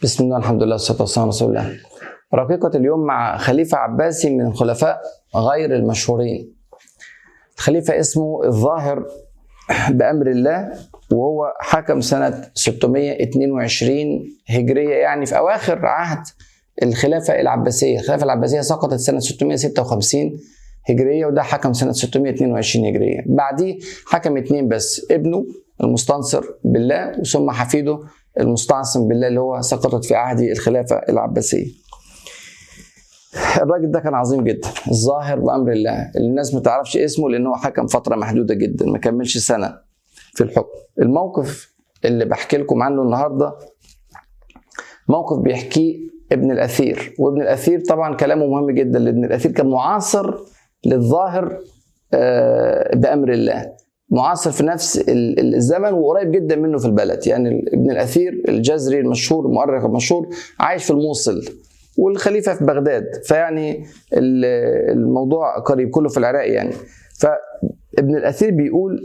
بسم الله الحمد لله والصلاة والسلام على رسول الله رقيقة اليوم مع خليفة عباسي من الخلفاء غير المشهورين الخليفة اسمه الظاهر بأمر الله وهو حكم سنة 622 هجرية يعني في أواخر عهد الخلافة العباسية الخلافة العباسية سقطت سنة 656 هجرية وده حكم سنة 622 هجرية بعديه حكم اتنين بس ابنه المستنصر بالله وثم حفيده المستعصم بالله اللي هو سقطت في عهد الخلافة العباسية الراجل ده كان عظيم جدا الظاهر بأمر الله الناس ما تعرفش اسمه لأنه هو حكم فترة محدودة جدا ما كملش سنة في الحكم الموقف اللي بحكي لكم عنه النهاردة موقف بيحكيه ابن الأثير وابن الأثير طبعا كلامه مهم جدا لابن الأثير كان معاصر للظاهر بأمر الله معاصر في نفس الزمن وقريب جدا منه في البلد يعني ابن الاثير الجزري المشهور المؤرخ المشهور عايش في الموصل والخليفه في بغداد فيعني الموضوع قريب كله في العراق يعني فابن الاثير بيقول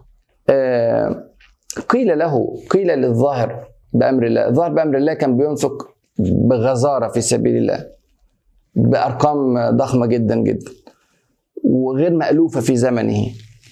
قيل له قيل للظاهر بامر الله الظاهر بامر الله كان بينفق بغزاره في سبيل الله بارقام ضخمه جدا جدا وغير مالوفه في زمنه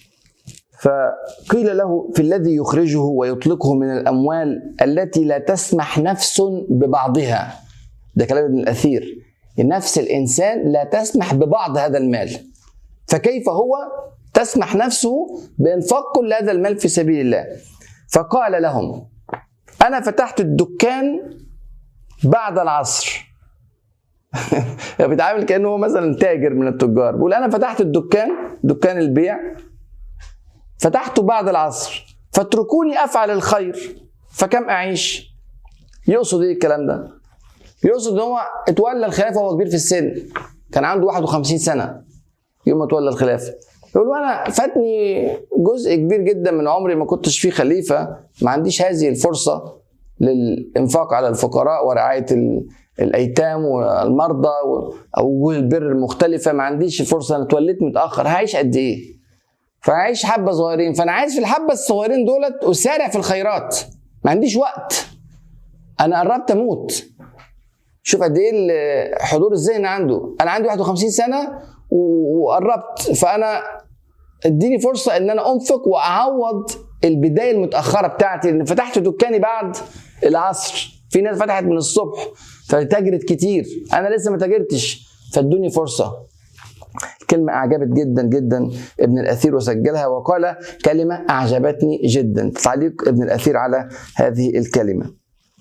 فقيل له في الذي يخرجه ويطلقه من الاموال التي لا تسمح نفس ببعضها ده كلام ابن الاثير نفس الانسان لا تسمح ببعض هذا المال فكيف هو تسمح نفسه بانفاق كل هذا المال في سبيل الله فقال لهم انا فتحت الدكان بعد العصر بيتعامل كانه هو مثلا تاجر من التجار بيقول انا فتحت الدكان دكان البيع فتحته بعد العصر فاتركوني افعل الخير فكم اعيش يقصد ايه الكلام ده يقصد ان هو اتولى الخلافه وهو كبير في السن كان عنده 51 سنه يوم ما تولى الخلافه يقول انا فاتني جزء كبير جدا من عمري ما كنتش فيه خليفه ما عنديش هذه الفرصه للانفاق على الفقراء ورعايه الايتام والمرضى او البر المختلفه ما عنديش الفرصه انا اتوليت متاخر هعيش قد ايه فعايش حبه صغيرين فانا عايز في الحبه الصغيرين دولت اسارع في الخيرات ما عنديش وقت انا قربت اموت شوف قد ايه حضور الذهن عنده انا عندي 51 سنه وقربت فانا اديني فرصه ان انا انفق واعوض البدايه المتاخره بتاعتي لان فتحت دكاني بعد العصر في ناس فتحت من الصبح فتجرت كتير انا لسه ما تاجرتش فادوني فرصه كلمة أعجبت جدا جدا ابن الأثير وسجلها وقال كلمة أعجبتني جدا تعليق ابن الأثير على هذه الكلمة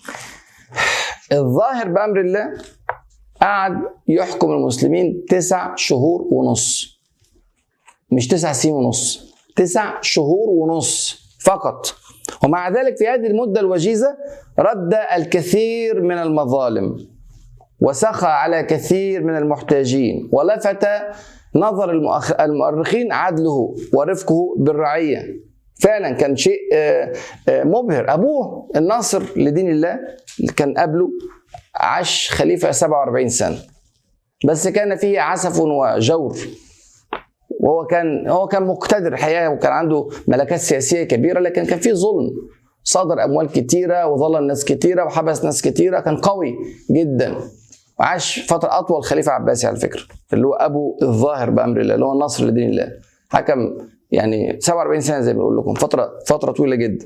الظاهر بأمر الله قعد يحكم المسلمين تسع شهور ونص مش تسع سنين ونص تسع شهور ونص فقط ومع ذلك في هذه المدة الوجيزة رد الكثير من المظالم وسخى على كثير من المحتاجين ولفت نظر المؤرخين عدله ورفقه بالرعية فعلا كان شيء مبهر أبوه الناصر لدين الله اللي كان قبله عاش خليفة 47 سنة بس كان فيه عسف وجور وهو كان هو كان مقتدر الحقيقه وكان عنده ملكات سياسيه كبيره لكن كان فيه ظلم صادر اموال كتيره وظلم ناس كتيره وحبس ناس كتيره كان قوي جدا وعاش فتره اطول خليفه عباسي على فكره اللي هو ابو الظاهر بامر الله اللي هو النصر لدين الله حكم يعني 47 سنه زي ما بقول لكم فتره فتره طويله جدا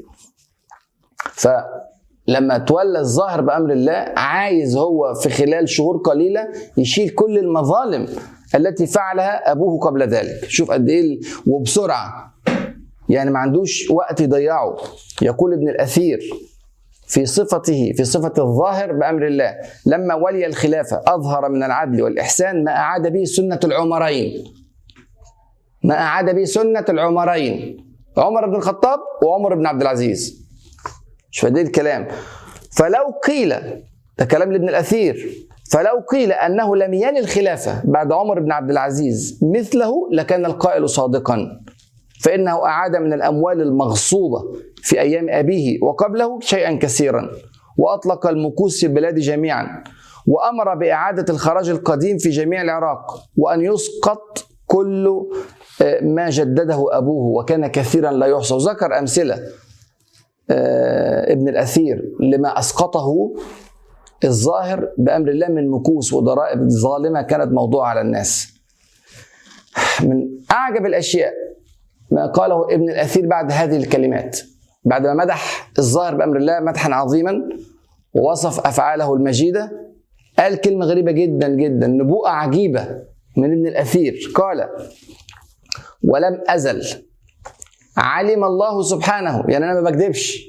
فلما تولى الظاهر بامر الله عايز هو في خلال شهور قليله يشيل كل المظالم التي فعلها ابوه قبل ذلك شوف قد ايه وبسرعه يعني ما عندوش وقت يضيعه يقول ابن الاثير في صفته في صفة الظاهر بأمر الله لما ولي الخلافة أظهر من العدل والإحسان ما أعاد به سنة العمرين ما أعاد به سنة العمرين عمر بن الخطاب وعمر بن عبد العزيز شوف ده الكلام فلو قيل ده كلام لابن الأثير فلو قيل أنه لم يلي الخلافة بعد عمر بن عبد العزيز مثله لكان القائل صادقا فإنه أعاد من الأموال المغصوبة في أيام أبيه وقبله شيئا كثيرا وأطلق المكوس في البلاد جميعا وأمر بإعادة الخراج القديم في جميع العراق وأن يسقط كل ما جدده أبوه وكان كثيرا لا يحصى وذكر أمثلة ابن الأثير لما أسقطه الظاهر بامر الله من مكوس وضرائب ظالمه كانت موضوعه على الناس من اعجب الاشياء ما قاله ابن الاثير بعد هذه الكلمات بعد ما مدح الظاهر بامر الله مدحا عظيما ووصف افعاله المجيده قال كلمه غريبه جدا جدا نبوءه عجيبه من ابن الاثير قال ولم ازل علم الله سبحانه يعني انا ما بكذبش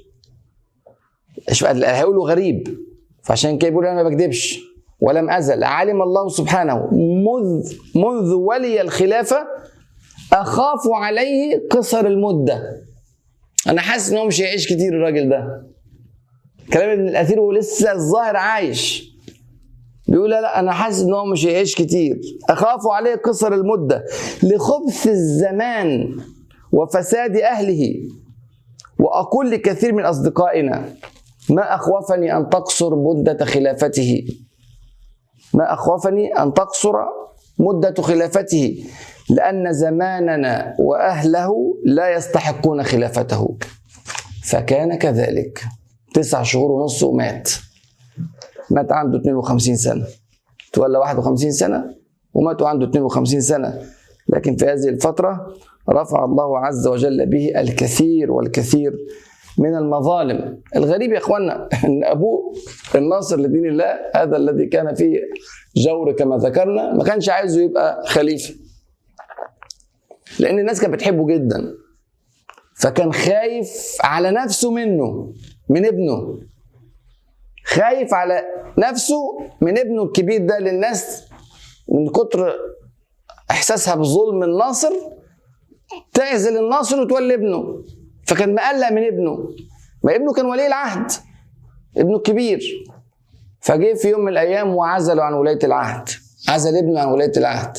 هيقولوا غريب فعشان كده بيقول انا ما بكذبش ولم ازل علم الله سبحانه منذ منذ ولي الخلافه اخاف عليه قصر المده انا حاسس ان هو مش هيعيش كتير الراجل ده كلام ابن الاثير وهو لسه الظاهر عايش بيقول لا لا انا حاسس ان هو مش هيعيش كتير اخاف عليه قصر المده لخبث الزمان وفساد اهله واقول لكثير من اصدقائنا ما اخوفني ان تقصر مده خلافته ما اخوفني ان تقصر مده خلافته لان زماننا واهله لا يستحقون خلافته فكان كذلك تسع شهور ونص ومات مات عنده 52 سنه تولى 51 سنه ومات عنده 52 سنه لكن في هذه الفتره رفع الله عز وجل به الكثير والكثير من المظالم الغريب يا اخوانا ان ابوه الناصر لدين الله هذا الذي كان فيه جور كما ذكرنا ما كانش عايزه يبقى خليفه لان الناس كانت بتحبه جدا فكان خايف على نفسه منه من ابنه خايف على نفسه من ابنه الكبير ده للناس من كتر احساسها بظلم الناصر تعزل الناصر وتولي ابنه فكان مقلق من ابنه ما ابنه كان ولي العهد ابنه الكبير فجه في يوم من الايام وعزله عن ولايه العهد عزل ابنه عن ولايه العهد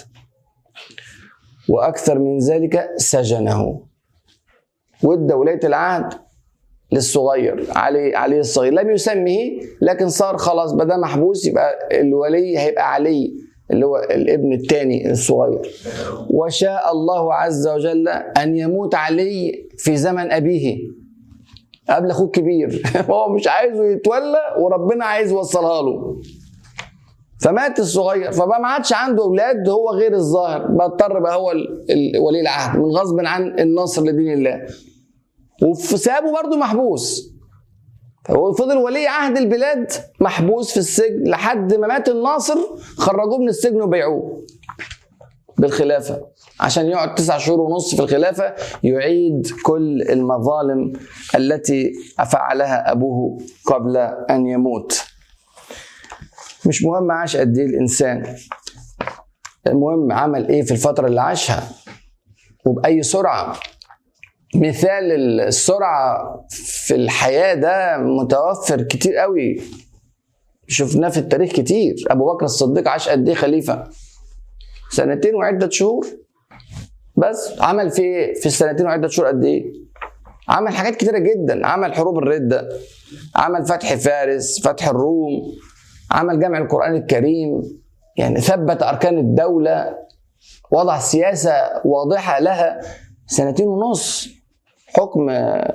واكثر من ذلك سجنه وادى ولايه العهد للصغير علي علي الصغير لم يسمه لكن صار خلاص بدل محبوس يبقى الولي هيبقى علي اللي هو الابن الثاني الصغير وشاء الله عز وجل ان يموت علي في زمن ابيه قبل اخوه الكبير هو مش عايزه يتولى وربنا عايز يوصلها له فمات الصغير فبقى ما عادش عنده اولاد هو غير الظاهر بقى اضطر بقى هو ولي العهد من غصب عن الناصر لدين الله وسابه برضه محبوس فهو فضل ولي عهد البلاد محبوس في السجن لحد ما مات الناصر خرجوه من السجن وبيعوه بالخلافة عشان يقعد تسع شهور ونص في الخلافة يعيد كل المظالم التي فعلها أبوه قبل أن يموت مش مهم عاش قد إيه الإنسان المهم عمل إيه في الفترة اللي عاشها وبأي سرعة مثال السرعة في الحياة ده متوفر كتير قوي شفناه في التاريخ كتير أبو بكر الصديق عاش قد إيه خليفة سنتين وعدة شهور بس عمل في في السنتين وعدة شهور قد إيه عمل حاجات كتيرة جدا عمل حروب الردة عمل فتح فارس فتح الروم عمل جمع القرآن الكريم يعني ثبت أركان الدولة وضع سياسة واضحة لها سنتين ونص حكم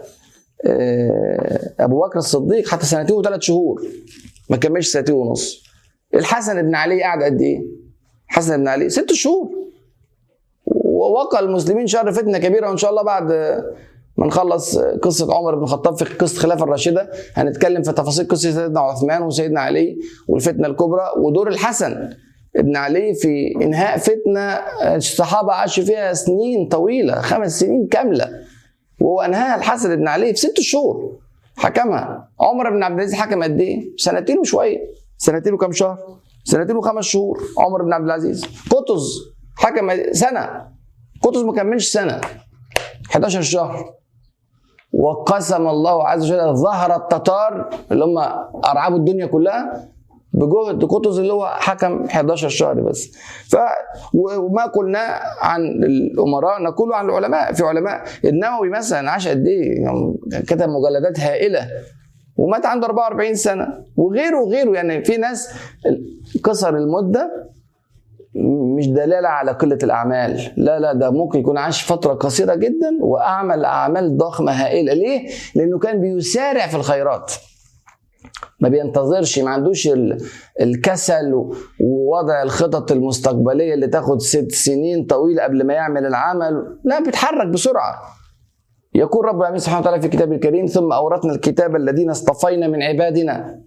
ابو بكر الصديق حتى سنتين وثلاث شهور ما كملش سنتين ونص الحسن بن علي قعد قد ايه؟ حسن بن علي ست شهور ووقع المسلمين شر فتنه كبيره وان شاء الله بعد ما نخلص قصه عمر بن الخطاب في قصه الخلافه الراشده هنتكلم في تفاصيل قصه سيدنا عثمان وسيدنا علي والفتنه الكبرى ودور الحسن ابن علي في انهاء فتنه الصحابه عاشوا فيها سنين طويله خمس سنين كامله وهو انهاها الحسن بن علي في ست شهور حكمها عمر بن عبد العزيز حكم قد ايه؟ سنتين وشويه سنتين وكم شهر؟ سنتين وخمس شهور عمر بن عبد العزيز قطز حكم سنه قطز ما كملش سنه 11 شهر وقسم الله عز وجل ظهر التتار اللي هم ارعبوا الدنيا كلها بجهد قطز اللي هو حكم 11 شهر بس ف وما قلنا عن الامراء نقول عن العلماء في علماء النووي مثلا عاش قد ايه كتب مجلدات هائله ومات عنده 44 سنه وغيره وغيره يعني في ناس كسر المده مش دلاله على قله الاعمال لا لا ده ممكن يكون عاش فتره قصيره جدا واعمل اعمال ضخمه هائله ليه لانه كان بيسارع في الخيرات ما بينتظرش ما عندوش ال- الكسل و- ووضع الخطط المستقبليه اللي تاخد ست سنين طويله قبل ما يعمل العمل لا بيتحرك بسرعه يقول رب العالمين سبحانه وتعالى في كتابه الكريم ثم اورثنا الكتاب الذين اصطفينا من عبادنا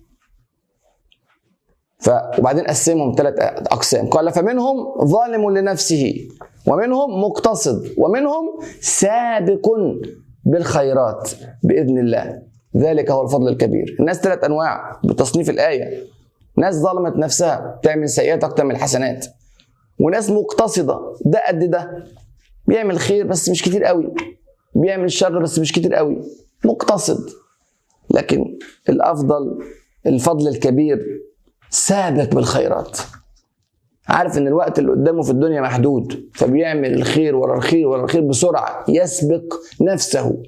ف وبعدين قسمهم ثلاث اقسام قال فمنهم ظالم لنفسه ومنهم مقتصد ومنهم سابق بالخيرات باذن الله ذلك هو الفضل الكبير الناس ثلاث انواع بتصنيف الايه ناس ظلمت نفسها تعمل سيئات اكتر من الحسنات وناس مقتصده ده قد ده بيعمل خير بس مش كتير قوي بيعمل شر بس مش كتير قوي مقتصد لكن الافضل الفضل الكبير سابق بالخيرات عارف ان الوقت اللي قدامه في الدنيا محدود فبيعمل الخير ورا الخير ورا الخير بسرعه يسبق نفسه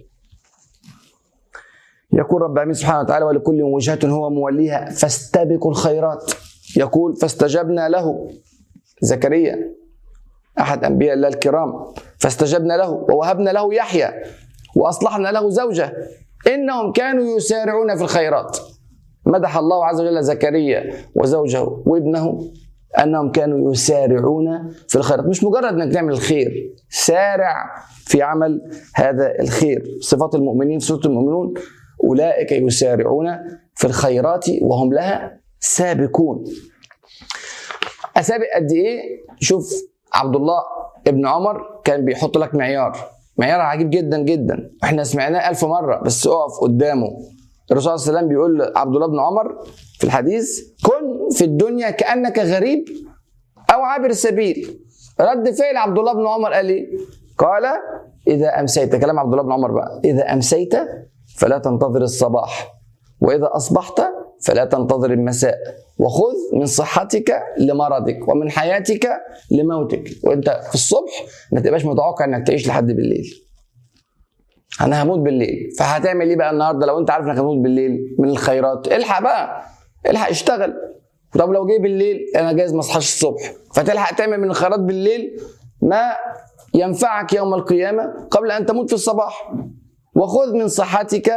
يقول رب العالمين سبحانه وتعالى ولكل وجهة هو موليها فاستبقوا الخيرات يقول فاستجبنا له زكريا احد انبياء الله الكرام فاستجبنا له ووهبنا له يحيى واصلحنا له زوجه انهم كانوا يسارعون في الخيرات مدح الله عز وجل زكريا وزوجه وابنه انهم كانوا يسارعون في الخيرات مش مجرد انك تعمل الخير سارع في عمل هذا الخير صفات المؤمنين في سوره المؤمنون اولئك يسارعون في الخيرات وهم لها سابقون اسابق قد ايه شوف عبد الله ابن عمر كان بيحط لك معيار معيار عجيب جدا جدا احنا سمعناه ألف مرة بس اقف قدامه الرسول صلى الله عليه وسلم بيقول لعبد الله بن عمر في الحديث كن في الدنيا كأنك غريب أو عابر السبيل رد فعل عبد الله بن عمر قال ايه؟ قال إذا أمسيت كلام عبد الله بن عمر بقى إذا أمسيت فلا تنتظر الصباح وإذا أصبحت فلا تنتظر المساء وخذ من صحتك لمرضك ومن حياتك لموتك وانت في الصبح ما تبقاش متوقع انك تعيش لحد بالليل انا هموت بالليل فهتعمل ايه بقى النهارده لو انت عارف انك هموت بالليل من الخيرات الحق بقى الحق اشتغل طب لو جه بالليل انا جايز ما اصحاش الصبح فتلحق تعمل من الخيرات بالليل ما ينفعك يوم القيامه قبل ان تموت في الصباح وخذ من صحتك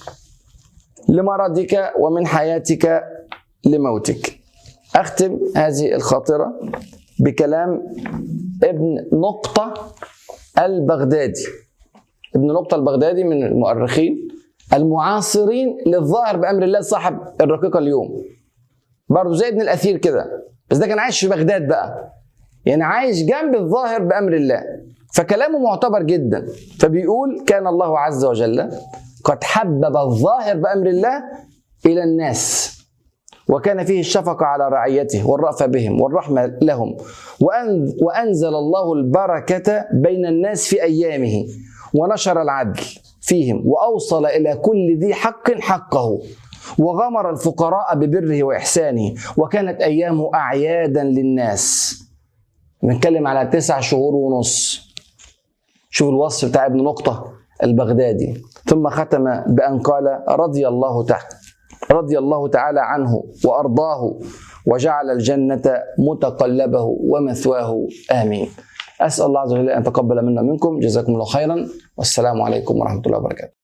لمرضك ومن حياتك لموتك اختم هذه الخاطره بكلام ابن نقطه البغدادي ابن نقطه البغدادي من المؤرخين المعاصرين للظاهر بامر الله صاحب الرقيقه اليوم برضه زي ابن الاثير كده بس ده كان عايش في بغداد بقى يعني عايش جنب الظاهر بامر الله فكلامه معتبر جدا فبيقول كان الله عز وجل قد حبب الظاهر بامر الله الى الناس وكان فيه الشفقة على رعيته والرأفة بهم والرحمة لهم وأن وأنزل الله البركة بين الناس في أيامه ونشر العدل فيهم وأوصل إلى كل ذي حق حقه وغمر الفقراء ببره وإحسانه وكانت أيامه أعيادا للناس بنتكلم على تسع شهور ونص شوف الوصف بتاع ابن نقطة البغدادي ثم ختم بأن قال رضي الله تعالى رضي الله تعالى عنه وارضاه وجعل الجنه متقلبه ومثواه امين. اسال الله عز وجل ان يتقبل منا منكم جزاكم الله خيرا والسلام عليكم ورحمه الله وبركاته.